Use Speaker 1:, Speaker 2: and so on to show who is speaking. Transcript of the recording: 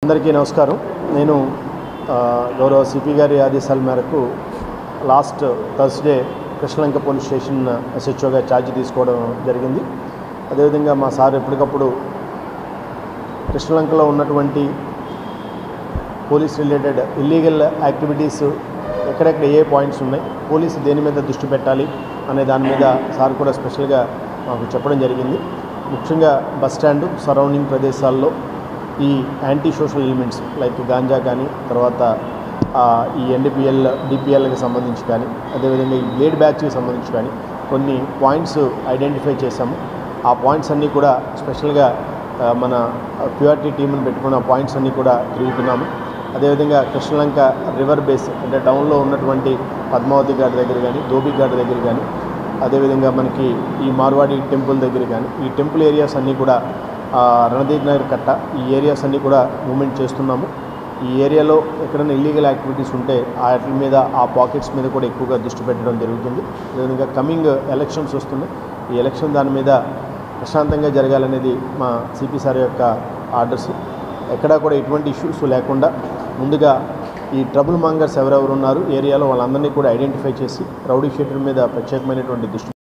Speaker 1: అందరికీ నమస్కారం నేను ఆ, గౌరవ సిపి గారి ఆదేశాల మేరకు last Thursday Krishnalanka police station ఎస్హెచ్ఓగా ఛార్జ్ తీసుకోవడం జరిగింది అదేవిధంగా మా సార్ ఎప్పటికప్పుడు కృష్ణలంకలో ఉన్నటువంటి పోలీస్ రిలేటెడ్ ఇల్లీగల్ యాక్టివిటీస్ ఎక్కడెక్కడ ఏ పాయింట్స్ ఉన్నాయి పోలీసు దేని మీద దృష్టి పెట్టాలి అనే దాని మీద సార్ కూడా స్పెషల్గా మాకు చెప్పడం జరిగింది ముఖ్యంగా బస్ స్టాండ్ సరౌండింగ్ ప్రదేశాల్లో ఈ anti social elements like ganja కానీ తర్వాత ఆ, ఈ ఎన్డిపిఎల్ డిపిఎల్కి సంబంధించి కానీ అదేవిధంగా ఈ బ్లేడ్ బ్యాచ్కి సంబంధించి కానీ కొన్ని పాయింట్స్ ఐడెంటిఫై చేశాము ఆ పాయింట్స్ అన్నీ కూడా స్పెషల్గా ఆ, మన ప్యూఆర్టీ టీంని పెట్టుకున్న పాయింట్స్ అన్నీ కూడా తిరుగుతున్నాము అదేవిధంగా కృష్ణలంక రివర్ బేస్ అంటే టౌన్లో ఉన్నటువంటి పద్మావతి ఘాట్ దగ్గర కానీ ధోబి ఘాట్ దగ్గర కానీ అదేవిధంగా మనకి ఈ మార్వాడి టెంపుల్ దగ్గర కానీ ఈ టెంపుల్ ఏరియాస్ అన్నీ కూడా ఆ, రణదీప్ నగర్ కట్ట ఈ ఏరియాస్ అన్నీ కూడా మూమెంట్ చేస్తున్నాము ఈ ఏరియాలో ఎక్కడైనా ఇల్లీగల్ యాక్టివిటీస్ ఉంటే ఆ వాటి మీద ఆ పాకెట్స్ మీద కూడా ఎక్కువగా దృష్టి పెట్టడం జరుగుతుంది అదేవిధంగా కమింగ్ ఎలక్షన్స్ వస్తున్నాయి ఈ ఎలక్షన్ దాని మీద ప్రశాంతంగా జరగాలనేది మా సిపి సార్ యొక్క ఆర్డర్స్ ఎక్కడా కూడా ఎటువంటి ఇష్యూస్ లేకుండా ముందుగా ఈ ట్రబుల్ మాంగర్స్ ఎవరెవరు ఉన్నారు ఏరియాలో వాళ్ళందరినీ కూడా ఐడెంటిఫై చేసి రౌడీ షీటర్ మీద ప్రత్యేకమైనటువంటి దృష్టి